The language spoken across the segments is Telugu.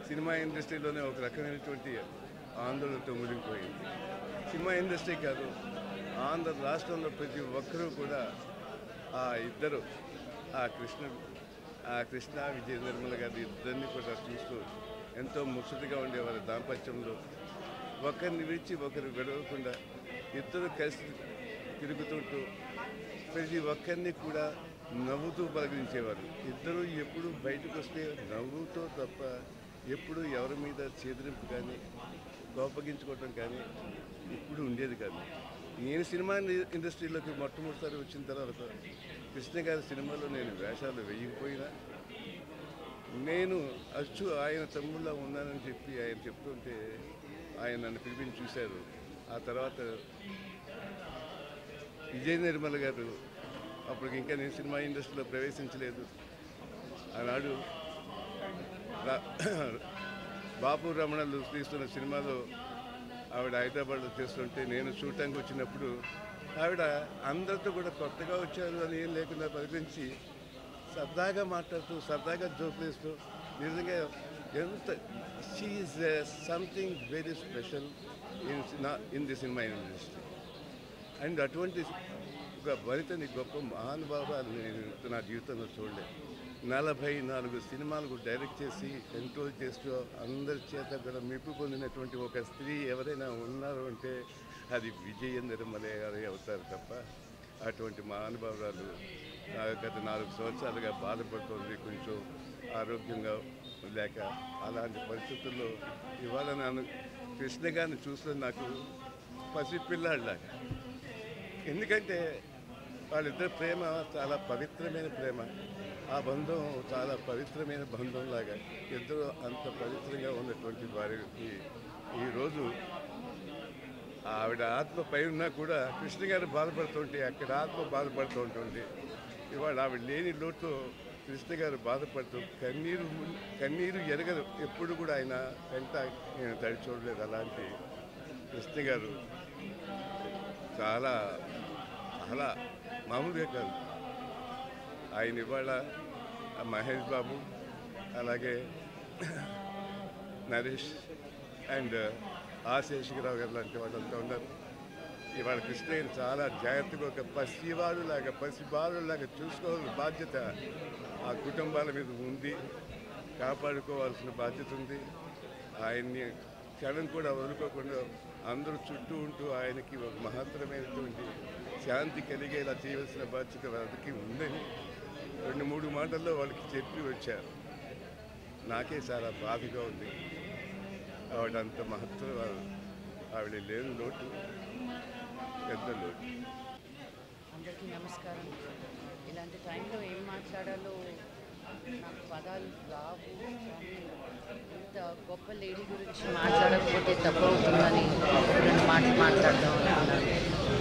సినిమా ఇండస్ట్రీలోనే ఒక రకమైనటువంటి ఆందోళనతో మునిగిపోయింది సినిమా ఇండస్ట్రీ కాదు ఆంధ్ర రాష్ట్రంలో ప్రతి ఒక్కరూ కూడా ఆ ఇద్దరు ఆ కృష్ణ ఆ కృష్ణ విజయ నిర్మల గారి ఇద్దరిని కూడా చూస్తూ ఎంతో ముచ్చటగా ఉండేవారు దాంపత్యంలో ఒకరిని విడిచి ఒకరు విడవకుండా ఇద్దరు కలిసి తిరుగుతుంటూ ప్రతి ఒక్కరిని కూడా నవ్వుతూ పలకరించేవారు ఇద్దరు ఎప్పుడు బయటకు వస్తే నవ్వుతో తప్ప ఎప్పుడు ఎవరి మీద చేదరింపు కానీ కోపగించుకోవటం కానీ ఇప్పుడు ఉండేది కాదు నేను సినిమా ఇండ- ఇండస్ట్రీలోకి మొట్టమొదటిసారి వచ్చిన తర్వాత కృష్ణ గారి సినిమాలో నేను వేషాలు వేయకపోయినా నేను అచ్చు ఆయన తమ్ముళ్ళ ఉన్నానని చెప్పి ఆయన చెప్తుంటే ఆయన నన్ను పిలిపించి చూశారు ఆ తర్వాత విజయ నిర్మల్ గారు అప్పటికి ఇంకా నేను సినిమా ఇండస్ట్రీలో ప్రవేశించలేదు ఆనాడు రా- బాపు రమణలు తీస్తున్న సినిమాలో ఆవిడ హైదరాబాద్లో చేస్తుంటే నేను చూడటానికి వచ్చినప్పుడు ఆవిడ అందరితో కూడా కొత్తగా వచ్చారు అని ఏం లేకుండా పలికించి సరదాగా మాట్లాడుతూ సరదాగా జోకులేస్తూ నిజంగా ఎంత she is something very special in in the cinema industry and అటువంటి ఒక వనితని గొప్ప మహానుభావాలు నేను నా జీవితంలో చూడలేదు నలభై నాలుగు సినిమాలకు డైరెక్ట్ చేసి కంట్రోల్ చేస్తూ అందరి చేత కూడా మెప్పు పొందినటువంటి ఒక స్త్రీ ఎవరైనా ఉన్నారు అంటే అది విజయ నిర్మలే గారే అవుతారు తప్ప అటువంటి మహానుభావురాలు ఆ, గత నాలుగు సంవత్సరాలుగా బాధపడుతుంది కొంచెం ఆరోగ్యంగా లేక అలాంటి పరిస్థితుల్లో ఇవాళ నన్ను కృష్ణ గారిని చూస్తే నాకు పసిపిల్లాడిలాగా ఎందుకంటే వాళ్ళిద్దరి ప్రేమ చాలా పవిత్రమైన ప్రేమ ఆ బంధం చాలా పవిత్రమైన బంధం లాగా ఇద్దరు అంత పవిత్రంగా ఉన్నటువంటి వారికి ఈరోజు ఆవిడ ఆత్మ పై ఉన్నా కూడా కృష్ణ గారు బాధపడుతుంటే అక్కడ ఆత్మ బాధపడుతూ ఉంటుంది ఇవాళ ఆవిడ లేని లోటు కృష్ణ గారు బాధపడుతూ కన్నీరు కన్నీరు ఎరగదు ఎప్పుడు కూడా ఆయన వెంట నేను తడి చూడలేదు అలాంటి కృష్ణ గారు చాలా చాలా మామూలుగా కాదు ఆయన ఇవాళ ఆ మహేష్ బాబు అలాగే నరేష్ అండ్ ఆ శేషగిరావు గారు లాంటి వాళ్ళంతా ఉన్నారు ఇవాళ కృష్ణయ్యని చాలా జాగ్రత్తగా ఒక పసివాడు లాగా పసిబాలు లాగా చూసుకోవాల్సిన బాధ్యత ఆ కుటుంబాల మీద ఉంది కాపాడుకోవాల్సిన బాధ్యత ఉంది ఆయన్ని క్షణం కూడా వదులుకోకుండా అందరూ చుట్టూ ఉంటూ ఆయనకి ఒక మహత్తరమైనటువంటి శాంతి కలిగేలా చేయవలసిన బాధ్యత వారికి ఉందని రెండు మూడు మాటల్లో వాళ్ళకి చెప్పి వచ్చారు నాకే చాలా బాధగా ఉంది ఆవిడ అంత మహత్తర ఆవిడ లేని లోటు పెద్ద లోటు అందరికీ నమస్కారం ఇలాంటి టైంలో ఏం మాట్లాడాలో నాకు పదాలు రావు కానీ ఇంత గొప్ప లేడీ గురించి మాట్లాడకపోతే తప్పవుతుందని రెండు మాటలు మాట్లాడదాం అనుకున్నాను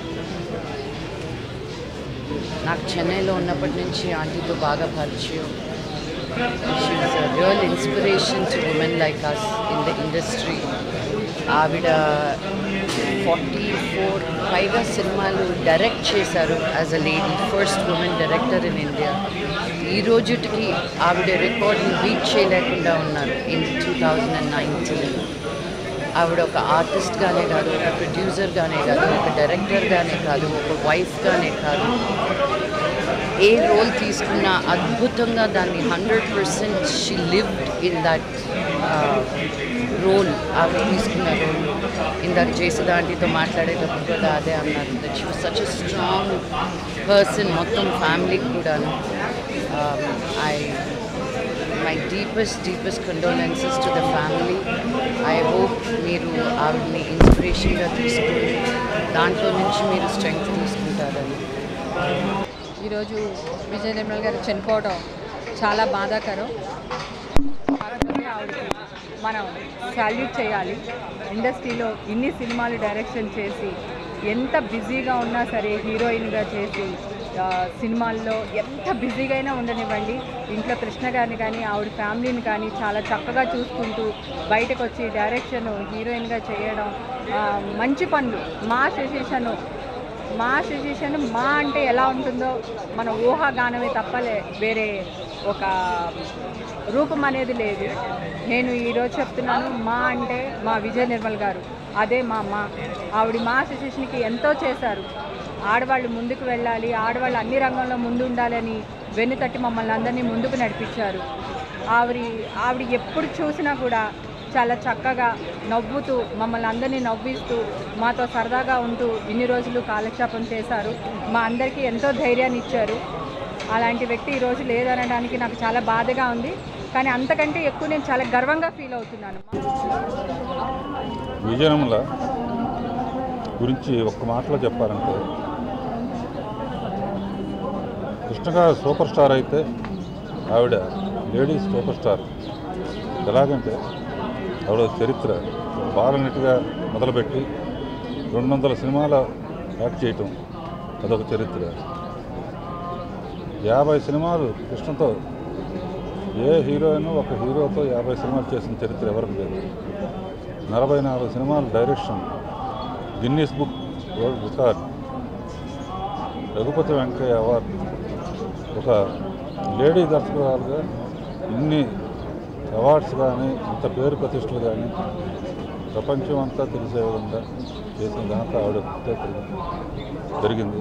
నాకు చెన్నైలో ఉన్నప్పటి నుంచి ఆంటీతో బాగా పరిచయం she was a real inspiration to women like us in the industry ఆవిడ ఫార్టీ ఫోర్ పైగా సినిమాలు డైరెక్ట్ చేశారు as a lady first women director in India ఈ రోజుటికి ఆవిడ రికార్డ్ని బీట్ చేయలేకుండా ఉన్నారు in two thousand and nineteen ఆవిడ ఒక ఆర్టిస్ట్గానే కాదు ఒక ప్రొడ్యూసర్గానే కాదు ఒక డైరెక్టర్గానే కాదు ఒక వైఫ్గానే కాదు ఏ రోల్ తీసుకున్నా అద్భుతంగా దాన్ని hundred percent she lived in that role ఆవిడ తీసుకున్న రోల్ ఇందాక చేసేదాంటితో మాట్లాడేటప్పుడు కూడా అదే అన్నారు that she was such a strong person మొత్తం ఫ్యామిలీకి కూడాను I my deepest deepest condolences to the family I hope మీరు ఆవిడని ఇన్స్పిరేషన్గా తీసుకుని దాంట్లో నుంచి మీరు స్ట్రెంగ్త్ తీసుకుంటారని ఈరోజు విజయ నిర్మల్ గారు చనిపోవడం చాలా బాధాకరం కాకపోతే ఆవిడకి మనం సాల్యూట్ చేయాలి ఇండస్ట్రీలో ఇన్ని సినిమాలు డైరెక్షన్ చేసి ఎంత బిజీగా ఉన్నా సరే హీరోయిన్గా చేసి ఆ, సినిమాల్లో ఎంత బిజీగా అయినా ఉండనివ్వండి ఇంట్లో కృష్ణ గారిని కానీ ఆవిడ ఫ్యామిలీని కానీ చాలా చక్కగా చూసుకుంటూ బయటకు వచ్చి డైరెక్షన్ హీరోయిన్గా చేయడం ఆ, మంచి పనులు మా శశిషను మా సిచ్యుయేషన్ మా అంటే ఎలా ఉంటుందో మన ఊహాగానమే తప్పలే వేరే ఒక రూపం అనేది లేదు నేను ఈరోజు చెప్తున్నాను మా అంటే మా విజయ నిర్మల్ గారు అదే మా అమ్మ ఆవిడ మా అసోసియేషన్కి ఎంతో చేశారు ఆడవాళ్ళు ముందుకు వెళ్ళాలి ఆడవాళ్ళు అన్ని రంగంలో ముందు ఉండాలని వెన్ను తట్టి మమ్మల్ని అందరినీ ముందుకు నడిపించారు ఆవిడ ఆవిడ ఎప్పుడు చూసినా కూడా చాలా చక్కగా నవ్వుతూ మమ్మల్ని అందరినీ నవ్విస్తూ మాతో సరదాగా ఉంటూ ఇన్ని రోజులు కాలక్షేపం చేశారు మా అందరికీ ఎంతో ధైర్యాన్ని ఇచ్చారు అలాంటి వ్యక్తి ఈరోజు లేదనడానికి నాకు చాలా బాధగా ఉంది కానీ అంతకంటే ఎక్కువ నేను చాలా గర్వంగా ఫీల్ అవుతున్నాను విజయనగరంలో గురించి ఒక్క మాటలో చెప్పాలంటే కృష్ణ గారు సూపర్ స్టార్ అయితే ఆవిడ లేడీస్ సూపర్ స్టార్ ఎలాగంటే ఆవిడ చరిత్ర బాలనటిగా మొదలుపెట్టి రెండు వందల సినిమాల యాక్ట్ చేయటం అదొక చరిత్ర యాభై సినిమాలు కృష్ణతో ఏ హీరోయిన్ ఒక హీరోతో యాభై సినిమాలు చేసిన చరిత్ర ఎవరికి లేదు నలభై నాలుగు సినిమాల direction Guinness book world record Raghupathi Venkaiah award ఒక లేడీ దర్శకురాలుగా ఇన్ని అవార్డ్స్ కానీ ఇంత పేరు ప్రతిష్టలు కానీ ప్రపంచం అంతా తెలిసే విధంగా చేసిన దాంట్లో ఆవిడ ఒకటే జరిగింది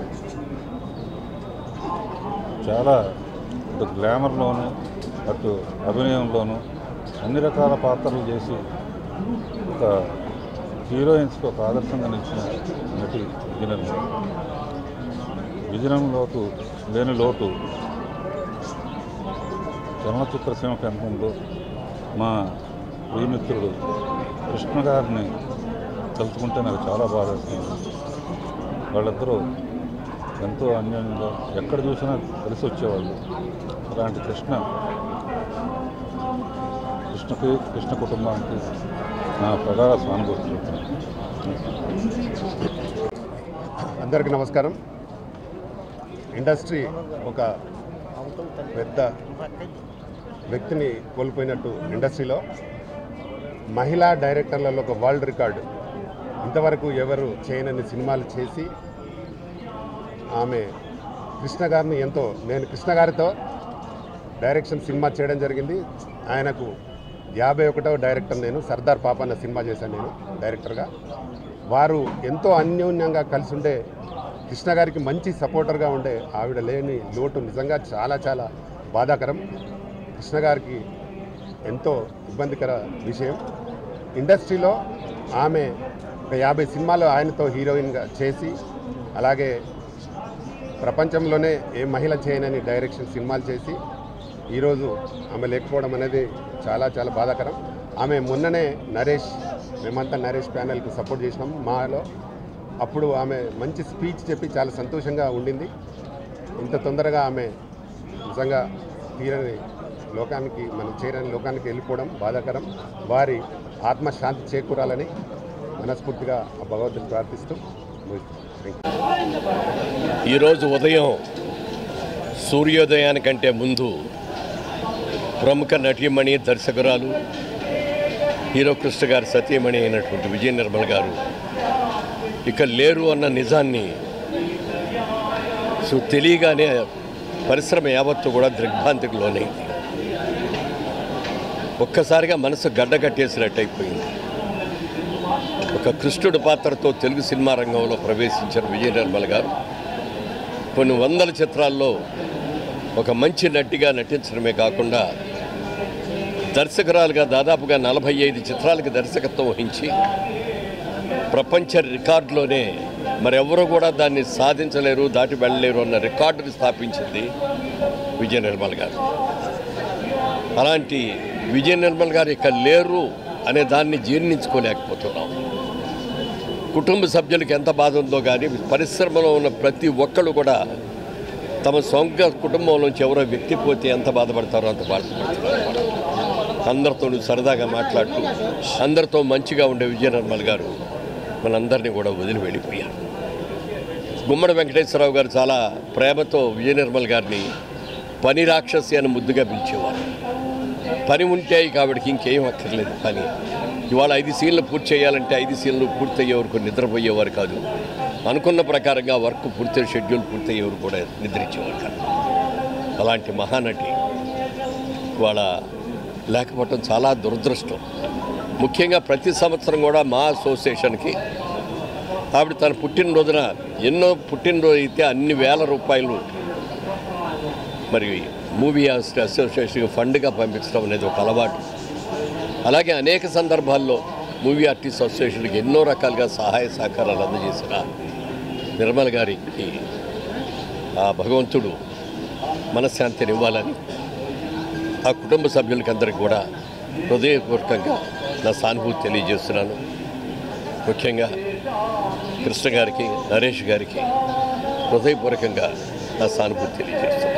చాలా ఇటు గ్లామర్లోను అటు అభినయంలోను అన్ని రకాల పాత్రలు చేసి ఒక హీరోయిన్స్కి ఒక ఆదర్శంగా నిలిచిన నటి విజయనం విజయనం లోటు లేని లోటు చలనచిత్ర సీమకు ఎంత ఉందో మా ప్రియమిత్రుడు కృష్ణ గారిని తలుచుకుంటే నాకు చాలా బాధేస్తుంది వాళ్ళిద్దరూ ఎంతో అన్యోన్యంగా ఎక్కడ చూసినా కలిసి వచ్చేవాళ్ళు అలాంటి కృష్ణ కృష్ణకి కృష్ణ కుటుంబానికి నా ప్రగాఢ సానుభూతి చెప్తున్నాను అందరికీ నమస్కారం ఇండస్ట్రీ ఒక పెద్ద వ్యక్తిని కోల్పోయినట్టు ఇండస్ట్రీలో మహిళా డైరెక్టర్లలో ఒక వరల్డ్ రికార్డు ఇంతవరకు ఎవరు చేయనన్ని సినిమాలు చేసి ఆమె కృష్ణ గారిని ఎంతో నేను కృష్ణ గారితో డైరెక్షన్ సినిమా చేయడం జరిగింది ఆయనకు యాభై ఒకటవ డైరెక్టర్ నేను సర్దార్ పాప అన్న సినిమా చేశాను నేను డైరెక్టర్గా వారు ఎంతో అన్యోన్యంగా కలిసి ఉండే కృష్ణ గారికి మంచి సపోర్టర్గా ఉండే ఆవిడ లేని లోటు నిజంగా చాలా చాలా బాధాకరం కృష్ణ గారికి ఎంతో ఇబ్బందికర విషయం ఇండస్ట్రీలో ఆమె ఒక యాభై సినిమాలు ఆయనతో హీరోయిన్గా చేసి అలాగే ప్రపంచంలోనే ఏ మహిళ చేయనని డైరెక్షన్ సినిమాలు చేసి ఈరోజు ఆమె లేకపోవడం అనేది చాలా చాలా బాధాకరం ఆమె మొన్ననే నరేష్ మేమంతా నరేష్ ప్యానెల్కి సపోర్ట్ చేసినాం మాలో అప్పుడు ఆమె మంచి స్పీచ్ చెప్పి చాలా సంతోషంగా ఉండింది ఇంత తొందరగా ఆమె నిజంగా తీరని లోకానికి మనం చేరని లోకానికి వెళ్ళిపోవడం బాధాకరం వారి ఆత్మశాంతి చేకూరాలని మనస్ఫూర్తిగా ఆ భగవంతుని ప్రార్థిస్తూ థ్యాంక్ యూ ఈరోజు ఉదయం సూర్యోదయానికంటే ముందు ప్రముఖ నటీమణి దర్శకురాలు హీరో కృష్ణ గారి సతీమణి అయినటువంటి విజయ నిర్మల్ గారు ఇక లేరు అన్న నిజాన్ని సో తెలియగానే పరిశ్రమ యావత్తు కూడా దిగ్భ్రాంతికి లోనైంది ఒక్కసారిగా మనసు గడ్డగట్టేసినట్టు అయిపోయింది ఒక కృష్ణుడి పాత్రతో తెలుగు సినిమా రంగంలో ప్రవేశించిన విజయ నిర్మల్ గారు కొన్ని వందల చిత్రాల్లో ఒక మంచి నటిగా నటించడమే కాకుండా దర్శకురాలుగా దాదాపుగా నలభై ఐదు చిత్రాలకు దర్శకత్వం వహించి ప్రపంచ రికార్డులోనే మరెవరూ కూడా దాన్ని సాధించలేరు దాటి వెళ్ళలేరు అన్న రికార్డుని స్థాపించింది విజయ నిర్మల్ గారు అలాంటి విజయ నిర్మల్ గారు ఇక లేరు అనే దాన్ని జీర్ణించుకోలేకపోతున్నాం కుటుంబ సభ్యులకు ఎంత బాధ ఉందో కానీ పరిశ్రమలో ఉన్న ప్రతి ఒక్కళ్ళు కూడా తమ సొంత కుటుంబంలోంచి ఎవరో వ్యక్తి పోతే ఎంత బాధపడతారో అంత బాధపడుతున్నారు అందరితో సరదాగా మాట్లాడుతూ అందరితో మంచిగా ఉండే విజయ నిర్మల్ గారు మనందరినీ కూడా వదిలి వెళ్ళిపోయారు గుమ్మడి వెంకటేశ్వరరావు గారు చాలా ప్రేమతో విజయ నిర్మల్ గారిని పని రాక్షసి అని ముద్దుగా పిలిచేవారు పని ఉంటే ఇక ఆవిడకి ఇంకేం అక్కర్లేదు పని ఇవాళ ఐదు సీన్లు పూర్తి చేయాలంటే ఐదు సీన్లు పూర్తయ్యే వరకు నిద్రపోయేవారు కాదు అనుకున్న ప్రకారంగా వర్క్ పూర్తి షెడ్యూల్ పూర్తయ్యేవారు కూడా నిద్రించేవారు కాదు అలాంటి మహానటి ఇవాళ లేకపోవటం చాలా దురదృష్టం ముఖ్యంగా ప్రతి సంవత్సరం కూడా మా అసోసియేషన్కి ఆవిడ తన పుట్టినరోజున ఎన్నో పుట్టినరోజు అయితే అన్ని వేల రూపాయలు మరి మూవీ అసోసియేషన్ ఫండ్గా పంపించడం అనేది ఒక అలవాటు అలాగే అనేక సందర్భాల్లో మూవీ ఆర్టిస్ట్ అసోసియేషన్కి ఎన్నో రకాలుగా సహాయ సహకారాలు అందజేసిన నిర్మల్ గారికి ఆ భగవంతుడు మనశ్శాంతిని ఇవ్వాలని ఆ కుటుంబ సభ్యులకి అందరికీ కూడా హృదయపూర్వకంగా నా సానుభూతి తెలియజేస్తున్నాను ముఖ్యంగా కృష్ణ గారికి నరేష్ గారికి హృదయపూర్వకంగా నా సానుభూతి తెలియజేస్తున్నాను